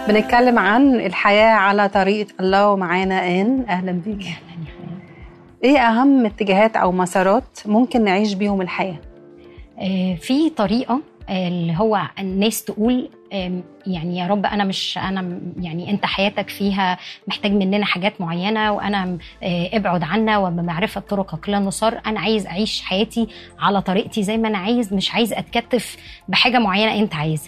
بنتكلم عن الحياة على طريقة الله ومعانا آن أهلا بيك إيه أهم اتجاهات أو مسارات ممكن نعيش بيهم الحياة؟ آه، في طريقه آه، اللي هو الناس تقول آم، يعني يا رب انا مش انا م- يعني انت حياتك فيها محتاج مننا حاجات معينه وانا آه، ابعد عنا وبمعرفه طرقك لا نصار انا عايز اعيش حياتي على طريقتي زي ما انا عايز مش عايز اتكتف بحاجه معينه انت عايزها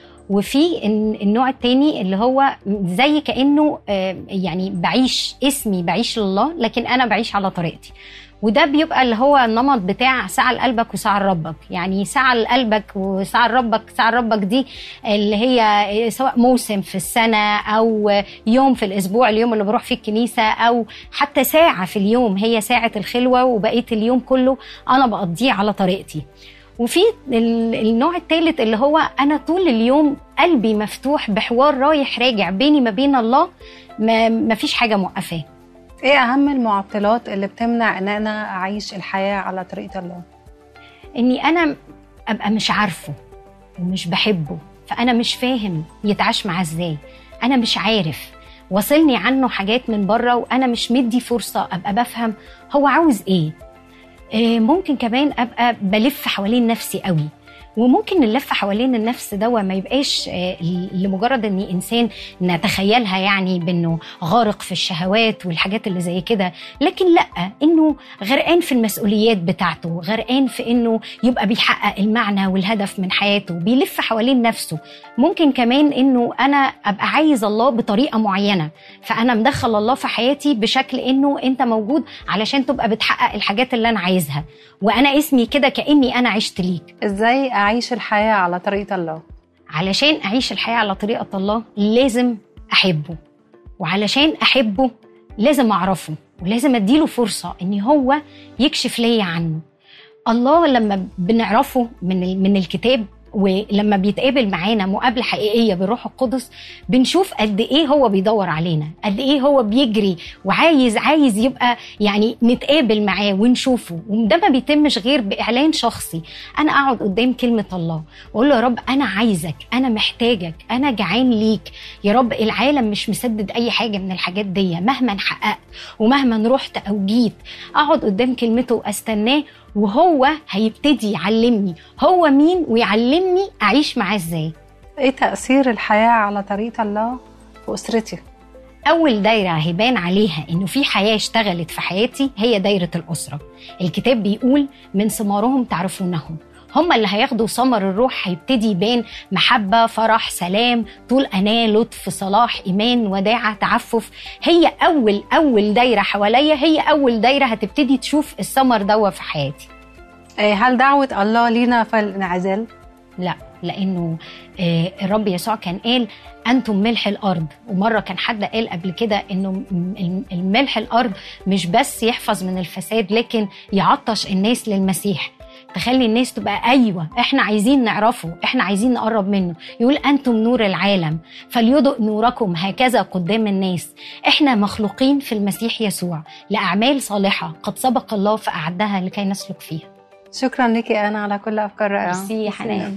وفي الن- النوع التاني اللي هو زي كانه آه، يعني بعيش اسمي بعيش لله لكن انا بعيش على طريقتي وده بيبقى اللي هو النمط بتاع ساعة لقلبك وساعة لربك يعني ساعة لقلبك وساعة لربك ساعة لربك دي اللي هي سواء موسم في السنة أو يوم في الأسبوع اليوم اللي بروح فيه الكنيسة أو حتى ساعة في اليوم هي ساعة الخلوة وبقية اليوم كله أنا بقضيه على طريقتي وفي ال- النوع الثالث اللي هو انا طول اليوم قلبي مفتوح بحوار رايح راجع بيني ما بين الله ما ما فيش حاجه موقفاه إيه أهم المعطلات اللي بتمنع إن أنا أعيش الحياة على طريقة الله؟ اني انا ابقى مش عارفه ومش بحبه فانا مش فاهم يتعاش معاه ازاي انا مش عارف واصلني عنه حاجات من بره وانا مش مدي فرصه ابقى بفهم هو عاوز ايه آه، ممكن كمان ابقى بلف حوالين نفسي قوي وممكن اللف حوالين النفس ده ما يبقاش آه، لمجرد اني انسان نتخيلها يعني بانه غارق في الشهوات والحاجات اللي زي كده لكن لا انه غرقان في المسؤوليات بتاعته غرقان في انه يبقى بيحقق المعنى والهدف من حياته بيلف حوالين نفسه ممكن كمان انه انا ابقى عايز الله بطريقه معينه فانا مدخل الله في حياتي بشكل انه انت موجود علشان تبقى بتحقق الحاجات اللي انا عايزها وانا اسمي كده كاني انا عشت ليك إزاي أعيش الحياة على طريقة الله؟ علشان اعيش الحياه على طريقه الله لازم احبه وعلشان احبه لازم اعرفه ولازم اديله فرصه ان هو يكشف ليا عنه الله لما بنعرفه من ال- من الكتاب ولما بيتقابل معانا مقابله حقيقيه بالروح القدس بنشوف قد ايه هو بيدور علينا قد ايه هو بيجري وعايز عايز يبقى يعني نتقابل معاه ونشوفه وده ما بيتمش غير باعلان شخصي انا اقعد قدام كلمه الله واقول له يا رب انا عايزك انا محتاجك انا جعان ليك يا رب العالم مش مسدد اي حاجه من الحاجات دي مهما حققت ومهما رحت او جيت اقعد قدام كلمته واستناه وهو هيبتدي يعلمني هو مين ويعلمني اعيش معاه ازاي إيه تأثير الحياة على طريقة الله في أسرتي؟ اول دايره هيبان عليها انه في حياه اشتغلت في حياتي هي دايره الاسره الكتاب بيقول من ثمارهم تعرفونهم هم اللي هياخدوا ثمر الروح هيبتدي يبان محبة فرح سلام طول أناة لطف صلاح إيمان وداعة تعفف هي أول أول دايرة حواليا هي أول دايرة هتبتدي تشوف الثمر دوا في حياتي إيه هل دعوة الله لينا في الانعزال؟ لا لانه آه، الرب يسوع كان قال انتم ملح الارض ومره كان حد قال قبل كده انه م- الملح الارض مش بس يحفظ من الفساد لكن يعطش الناس للمسيح تخلي الناس تبقى ايوه احنا عايزين نعرفه احنا عايزين نقرب منه يقول انتم نور العالم فليضئ نوركم هكذا قدام الناس احنا مخلوقين في المسيح يسوع لاعمال صالحه قد سبق الله فاعدها لكي نسلك فيها شكرا لك أنا على كل أفكار رائعة ميرسي يا حنان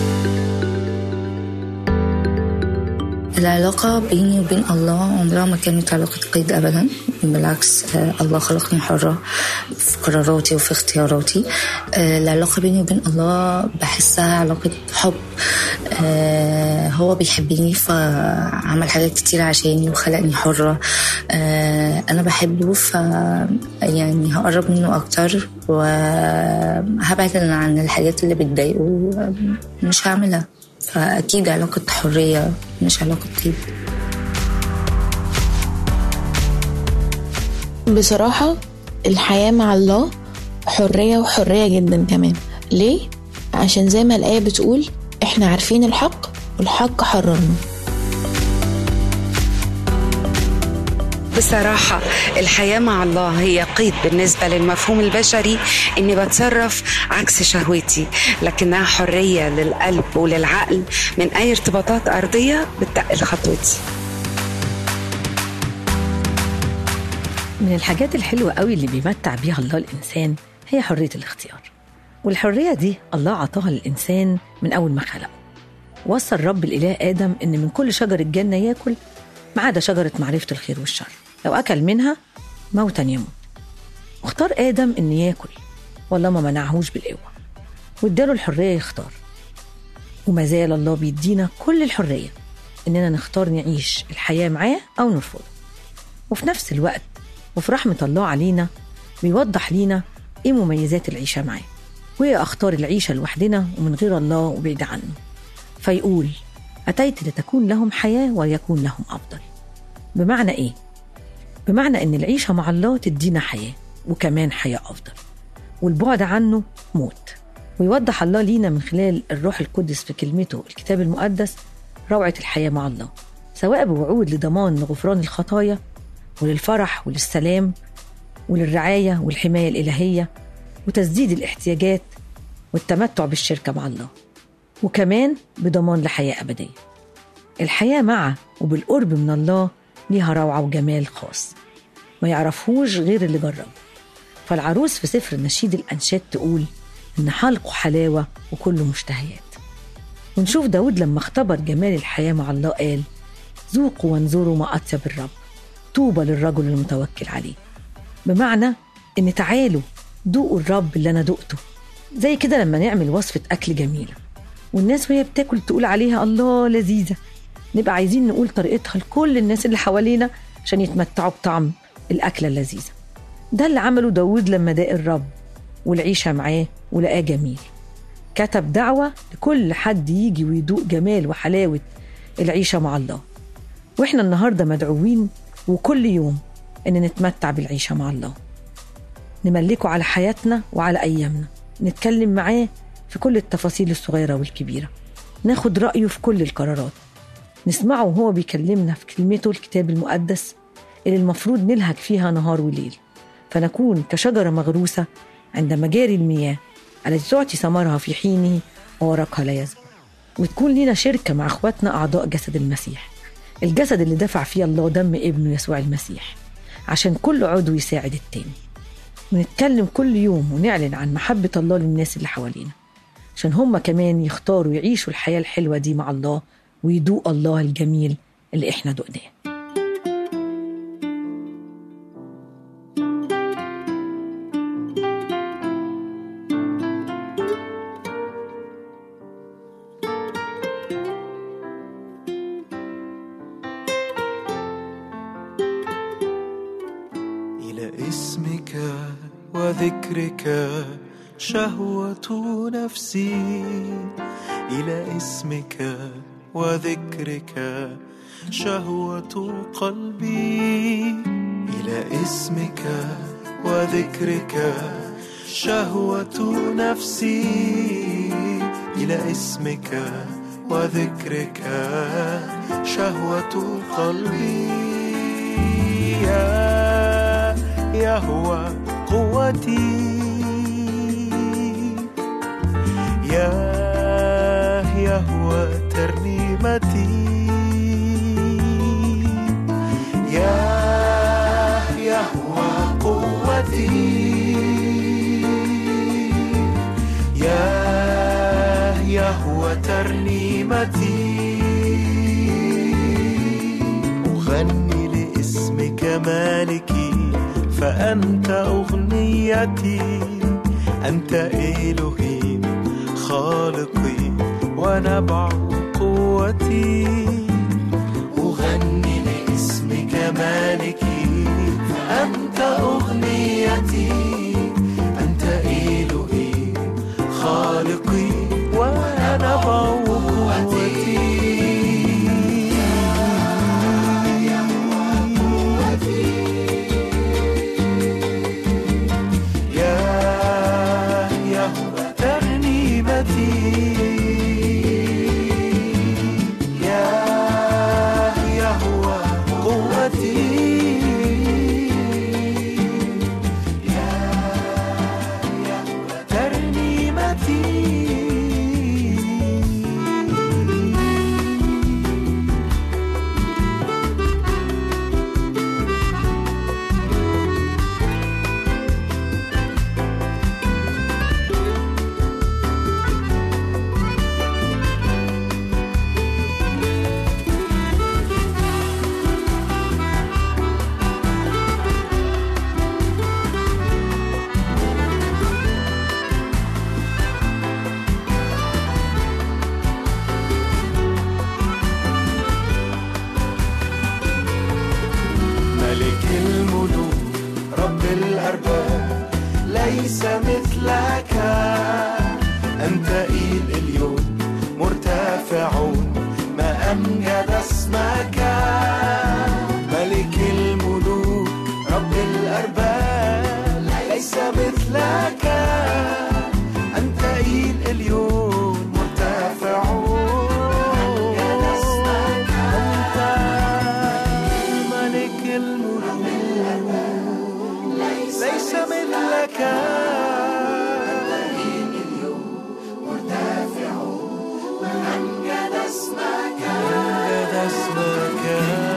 العلاقة بيني وبين الله عمرها ما كانت علاقة قيد أبدا بالعكس آه، الله خلقني حرة في قراراتي وفي اختياراتي آه، العلاقة بيني وبين الله بحسها علاقة حب آه، هو بيحبني فعمل حاجات كتير عشاني وخلقني حرة آه، أنا بحبه ف يعني هقرب منه أكتر وهبعد عن الحاجات اللي بتضايقه مش هعملها فأكيد علاقة حرية مش علاقة قيد بصراحة الحياة مع الله حرية وحرية جدا كمان ليه؟ عشان زي ما الآية بتقول احنا عارفين الحق والحق حررنا بصراحة الحياة مع الله هي قيد بالنسبة للمفهوم البشري إني بتصرف عكس شهوتي لكنها حرية للقلب وللعقل من أي ارتباطات أرضية بتقل خطوتي من الحاجات الحلوة قوي اللي بيمتع بيها الله الإنسان هي حرية الاختيار والحرية دي الله عطاها للإنسان من أول ما خلقه وصى الرب الإله آدم إن من كل شجر الجنة ياكل ما عدا شجرة معرفة الخير والشر لو أكل منها موتا يموت واختار آدم إن ياكل والله ما منعهوش بالقوة واداله الحرية يختار وما زال الله بيدينا كل الحرية إننا نختار نعيش الحياة معاه أو نرفضه وفي نفس الوقت وفي رحمة الله علينا بيوضح لينا إيه مميزات العيشة معاه وإيه أخطار العيشة لوحدنا ومن غير الله وبعيد عنه فيقول أتيت لتكون لهم حياة ويكون لهم أفضل بمعنى إيه؟ بمعنى إن العيشة مع الله تدينا حياة وكمان حياة أفضل والبعد عنه موت ويوضح الله لينا من خلال الروح القدس في كلمته الكتاب المقدس روعة الحياة مع الله سواء بوعود لضمان غفران الخطايا وللفرح وللسلام وللرعاية والحماية الإلهية وتسديد الاحتياجات والتمتع بالشركة مع الله وكمان بضمان لحياة أبدية الحياة معه وبالقرب من الله ليها روعة وجمال خاص ما يعرفهوش غير اللي جربه فالعروس في سفر النشيد الأنشاد تقول إن حلقه حلاوة وكله مشتهيات ونشوف داود لما اختبر جمال الحياة مع الله قال ذوقوا وانظروا ما أطيب الرب طوبى للرجل المتوكل عليه بمعنى إن تعالوا دوقوا الرب اللي أنا دقته زي كده لما نعمل وصفة أكل جميلة والناس وهي بتاكل تقول عليها الله لذيذة نبقى عايزين نقول طريقتها لكل الناس اللي حوالينا عشان يتمتعوا بطعم الأكلة اللذيذة ده اللي عمله داود لما داق الرب والعيشة معاه ولقاه جميل كتب دعوة لكل حد يجي ويدوق جمال وحلاوة العيشة مع الله وإحنا النهاردة مدعوين وكل يوم إن نتمتع بالعيشة مع الله نملكه على حياتنا وعلى أيامنا نتكلم معاه في كل التفاصيل الصغيرة والكبيرة ناخد رأيه في كل القرارات نسمعه وهو بيكلمنا في كلمته الكتاب المقدس اللي المفروض نلهج فيها نهار وليل فنكون كشجرة مغروسة عند مجاري المياه التي تعطي ثمرها في حينه وورقها لا يزبر وتكون لنا شركة مع أخواتنا أعضاء جسد المسيح الجسد اللي دفع فيه الله دم ابنه يسوع المسيح عشان كل عضو يساعد التاني ونتكلم كل يوم ونعلن عن محبة الله للناس اللي حوالينا عشان هم كمان يختاروا يعيشوا الحياة الحلوة دي مع الله ويدوق الله الجميل اللي احنا دقناه إلى اسمك وذكرك شهوة نفسي إلى اسمك وذكرك شهوة قلبي إلى اسمك وذكرك شهوة نفسي إلى اسمك وذكرك شهوة قلبي يا يهوى قوتي يا يهوى ترنيمتي يا يهوى قوتي يا يهوى ترنيمتي أغني لاسمك مالكي فأنت أغنيتي أنت إلهي خالقي ونبع قوتي أغني لاسمك مالكي فأنت أغنيتي أنت إلهي خالقي ونبع قوتي يا يهوى ترنيمتي يا يهوى قوتي يا يهوى ترنيمتي ليس مثلك أنت إيل اليوم مرتفعون ما أمجد اسمك ملك الملوك رب الأرباب ليس مثلك أنت إيل اليوم مرتفعون أنت ملك الملوك ليس مثلك أمجد اسمك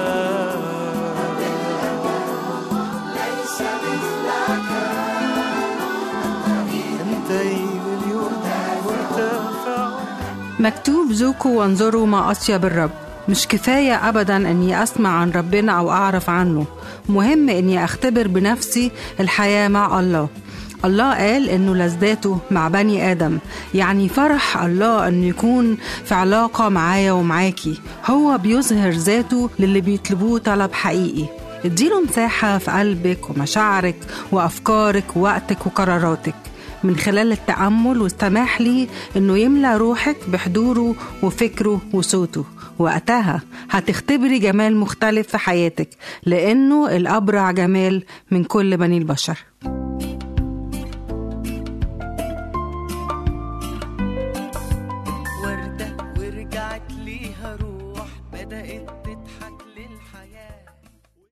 أنت اليوم مرتفع مكتوب ذوقوا وانظروا ما أطيب الرب مش كفاية أبدا أني أسمع عن ربنا أو أعرف عنه مهم أني أختبر بنفسي الحياة مع الله الله قال انه لذاته مع بني ادم يعني فرح الله انه يكون في علاقه معايا ومعاكي هو بيظهر ذاته للي بيطلبوه طلب حقيقي اديله مساحه في قلبك ومشاعرك وافكارك ووقتك وقراراتك من خلال التأمل والسماح ليه إنه يملى روحك بحضوره وفكره وصوته وقتها هتختبري جمال مختلف في حياتك لأنه الأبرع جمال من كل بني البشر